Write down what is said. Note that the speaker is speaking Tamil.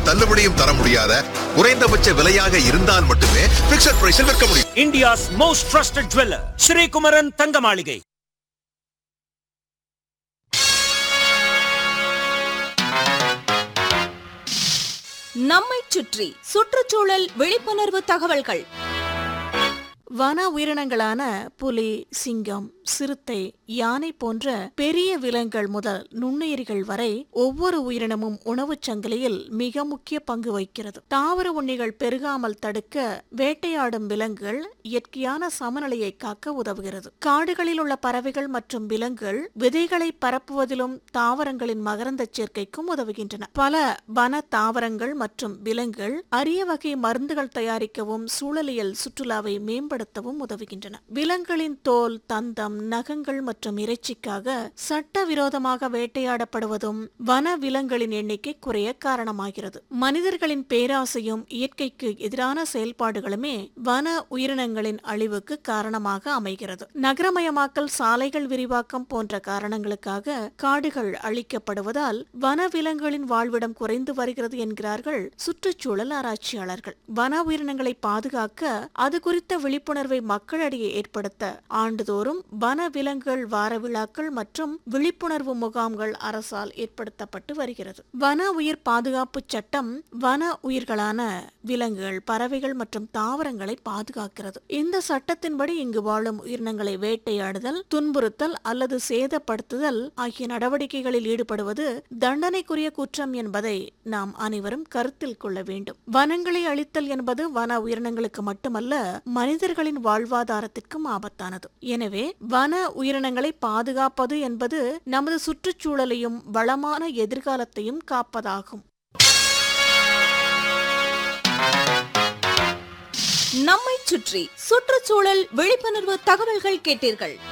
தள்ளுபடியும் தர முடியாத குறைந்தபட்ச விலையாக இருந்தால் மட்டுமே பிக்சட் பிரைஸில் விற்க முடியும் India's most trusted jeweler, Sri Kumaran Tangamalige. நம்மைச் சுற்றி சுற்றுச்சூழல் விழிப்புணர்வு தகவல்கள் வன உயிரினங்களான புலி சிங்கம் சிறுத்தை யானை போன்ற பெரிய விலங்குகள் முதல் நுண்ணுயிரிகள் வரை ஒவ்வொரு உயிரினமும் உணவுச் சங்கிலியில் மிக முக்கிய பங்கு வகிக்கிறது தாவர உண்ணிகள் பெருகாமல் தடுக்க வேட்டையாடும் விலங்குகள் இயற்கையான சமநிலையை காக்க உதவுகிறது காடுகளில் உள்ள பறவைகள் மற்றும் விலங்குகள் விதைகளை பரப்புவதிலும் தாவரங்களின் மகரந்த சேர்க்கைக்கும் உதவுகின்றன பல வன தாவரங்கள் மற்றும் விலங்குகள் அரிய வகை மருந்துகள் தயாரிக்கவும் சூழலியல் சுற்றுலாவை மேம்படுத்தவும் உதவுகின்றன விலங்குகளின் தோல் தந்தம் நகங்கள் மற்றும் இறைச்சிக்காக சட்டவிரோதமாக வேட்டையாடப்படுவதும் வன விலங்குகளின் எண்ணிக்கை குறைய காரணமாகிறது மனிதர்களின் பேராசையும் இயற்கைக்கு எதிரான செயல்பாடுகளுமே வன உயிரினங்களின் அழிவுக்கு காரணமாக அமைகிறது நகரமயமாக்கல் சாலைகள் விரிவாக்கம் போன்ற காரணங்களுக்காக காடுகள் அழிக்கப்படுவதால் வன விலங்குகளின் வாழ்விடம் குறைந்து வருகிறது என்கிறார்கள் சுற்றுச்சூழல் ஆராய்ச்சியாளர்கள் வன உயிரினங்களை பாதுகாக்க அது குறித்த விழிப்புணர்வை மக்களிடையே ஏற்படுத்த ஆண்டுதோறும் வன விலங்குகள் வார விழாக்கள் மற்றும் விழிப்புணர்வு முகாம்கள் அரசால் ஏற்படுத்தப்பட்டு வருகிறது வன உயிர் பாதுகாப்பு சட்டம் வன உயிர்களான விலங்குகள் பறவைகள் மற்றும் தாவரங்களை பாதுகாக்கிறது இந்த சட்டத்தின்படி இங்கு வாழும் உயிரினங்களை வேட்டையாடுதல் துன்புறுத்தல் அல்லது சேதப்படுத்துதல் ஆகிய நடவடிக்கைகளில் ஈடுபடுவது தண்டனைக்குரிய குற்றம் என்பதை நாம் அனைவரும் கருத்தில் கொள்ள வேண்டும் வனங்களை அழித்தல் என்பது வன உயிரினங்களுக்கு மட்டுமல்ல மனிதர்களின் வாழ்வாதாரத்திற்கும் ஆபத்தானது எனவே வன உயிரினங்களை பாதுகாப்பது என்பது நமது சுற்றுச்சூழலையும் வளமான எதிர்காலத்தையும் காப்பதாகும் நம்மைச் சுற்றி சுற்றுச்சூழல் விழிப்புணர்வு தகவல்கள் கேட்டீர்கள்